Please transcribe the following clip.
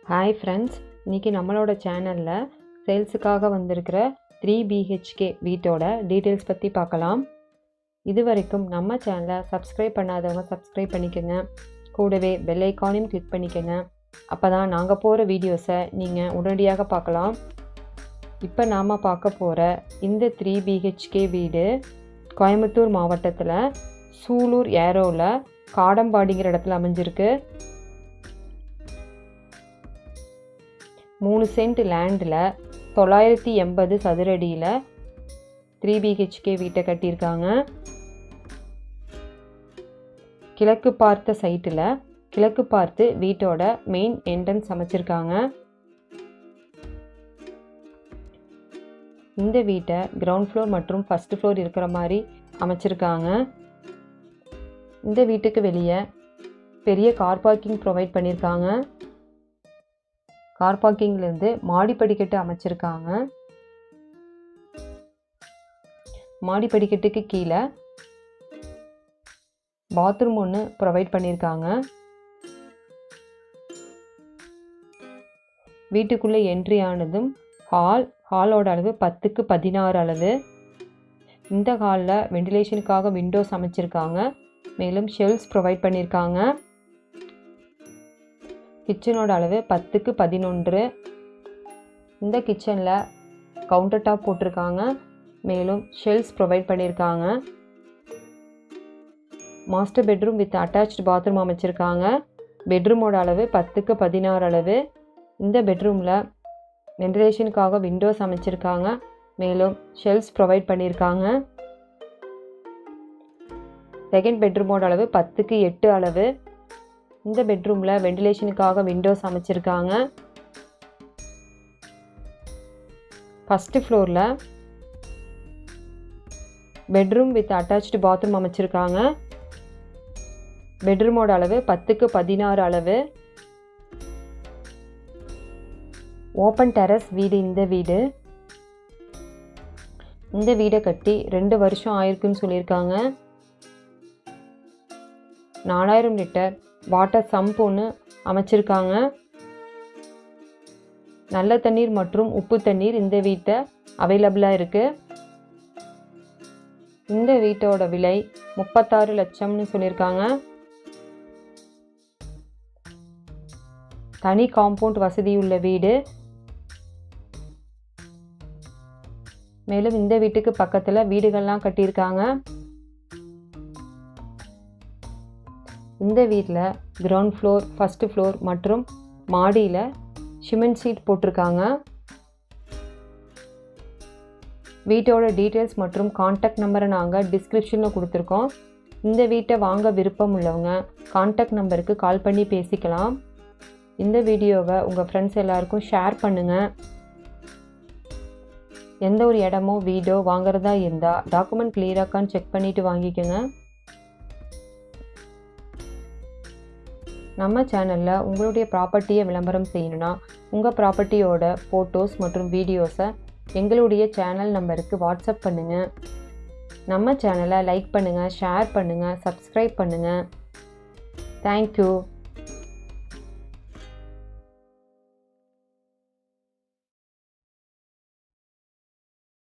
hi friends இன்றைக்கி நம்மளோட சேனலில் சேல்ஸுக்காக வந்திருக்கிற த்ரீ பிஹெச்கே வீட்டோட டீட்டெயில்ஸ் பற்றி பார்க்கலாம் இது வரைக்கும் நம்ம சேனலை சப்ஸ்கிரைப் பண்ணாதவங்க சப்ஸ்கிரைப் பண்ணிக்கோங்க கூடவே பெல் ஐக்கானையும் கிளிக் பண்ணிக்கோங்க அப்போ தான் நாங்கள் போகிற வீடியோஸை நீங்கள் உடனடியாக பார்க்கலாம் இப்போ நாம் பார்க்க போகிற இந்த த்ரீ பிஹெச்கே வீடு கோயம்புத்தூர் மாவட்டத்தில் சூலூர் ஏரோவில் காடம்பாடிங்கிற இடத்துல அமைஞ்சிருக்கு மூணு சென்ட் லேண்டில் தொள்ளாயிரத்தி எண்பது சதுரடியில் த்ரீ பிஹெச்கே வீட்டை கட்டியிருக்காங்க கிழக்கு பார்த்த சைட்டில் கிழக்கு பார்த்து வீட்டோட மெயின் என்ட்ரன்ஸ் அமைச்சிருக்காங்க இந்த வீட்டை கிரவுண்ட் ஃப்ளோர் மற்றும் ஃபஸ்ட் ஃப்ளோர் இருக்கிற மாதிரி அமைச்சிருக்காங்க இந்த வீட்டுக்கு வெளியே பெரிய கார் பார்க்கிங் ப்ரொவைட் பண்ணியிருக்காங்க கார் பார்க்கிங்லேருந்து மாடி படிக்கட்டு அமைச்சிருக்காங்க மாடி படிக்கட்டுக்கு கீழே பாத்ரூம் ஒன்று ப்ரொவைட் பண்ணியிருக்காங்க வீட்டுக்குள்ளே என்ட்ரி ஆனதும் ஹால் ஹாலோட அளவு பத்துக்கு பதினாறு அளவு இந்த ஹாலில் வெண்டிலேஷனுக்காக விண்டோஸ் அமைச்சிருக்காங்க மேலும் ஷெல்ஸ் ப்ரொவைட் பண்ணியிருக்காங்க கிச்சனோட அளவு பத்துக்கு பதினொன்று இந்த கிச்சனில் கவுண்டர் டாப் போட்டிருக்காங்க மேலும் ஷெல்ஸ் ப்ரொவைட் பண்ணியிருக்காங்க master bedroom with attached bathroom அமைச்சிருக்காங்க பெட்ரூமோட அளவு பத்துக்கு பதினாறு அளவு இந்த பெட்ரூமில் வென்டிலேஷனுக்காக விண்டோஸ் அமைச்சிருக்காங்க மேலும் ஷெல்ஸ் ப்ரொவைட் பண்ணியிருக்காங்க செகண்ட் பெட்ரூமோட அளவு பத்துக்கு எட்டு அளவு இந்த பெட்ரூமில் வெண்டிலேஷனுக்காக விண்டோஸ் அமைச்சிருக்காங்க ஃபஸ்ட்டு ஃப்ளோரில் பெட்ரூம் வித் அட்டாச்டு பாத்ரூம் அமைச்சிருக்காங்க பெட்ரூமோட அளவு பத்துக்கு பதினாறு அளவு ஓப்பன் டெரஸ் வீடு இந்த வீடு இந்த வீடை கட்டி ரெண்டு வருஷம் ஆயிருக்குன்னு சொல்லியிருக்காங்க நாலாயிரம் லிட்டர் வாட்டர் சம்ப் ஒன்று அமைச்சிருக்காங்க நல்ல தண்ணீர் மற்றும் உப்பு தண்ணீர் இந்த வீட்டை அவைலபிளாக இருக்குது இந்த வீட்டோட விலை முப்பத்தாறு லட்சம்னு சொல்லியிருக்காங்க தனி காம்பவுண்ட் வசதி உள்ள வீடு மேலும் இந்த வீட்டுக்கு பக்கத்தில் வீடுகள்லாம் கட்டியிருக்காங்க இந்த வீட்டில் கிரவுண்ட் ஃப்ளோர் ஃபஸ்ட்டு ஃப்ளோர் மற்றும் மாடியில் சிமெண்ட் சீட் போட்டிருக்காங்க வீட்டோட டீட்டெயில்ஸ் மற்றும் காண்டாக்ட் நம்பரை நாங்கள் டிஸ்கிரிப்ஷனில் கொடுத்துருக்கோம் இந்த வீட்டை வாங்க விருப்பம் உள்ளவங்க காண்டாக்ட் நம்பருக்கு கால் பண்ணி பேசிக்கலாம் இந்த வீடியோவை உங்கள் ஃப்ரெண்ட்ஸ் எல்லாருக்கும் ஷேர் பண்ணுங்கள் எந்த ஒரு இடமோ வீடோ வாங்குறதா இருந்தால் டாக்குமெண்ட் கிளியராக்கான்னு செக் பண்ணிவிட்டு வாங்கிக்கோங்க நம்ம சேனலில் உங்களுடைய ப்ராப்பர்ட்டியை விளம்பரம் செய்யணுன்னா உங்கள் ப்ராப்பர்ட்டியோட ஃபோட்டோஸ் மற்றும் வீடியோஸை எங்களுடைய சேனல் நம்பருக்கு வாட்ஸ்அப் பண்ணுங்கள் நம்ம சேனலை லைக் பண்ணுங்கள் ஷேர் பண்ணுங்கள் சப்ஸ்கிரைப் பண்ணுங்கள் தேங்க்யூ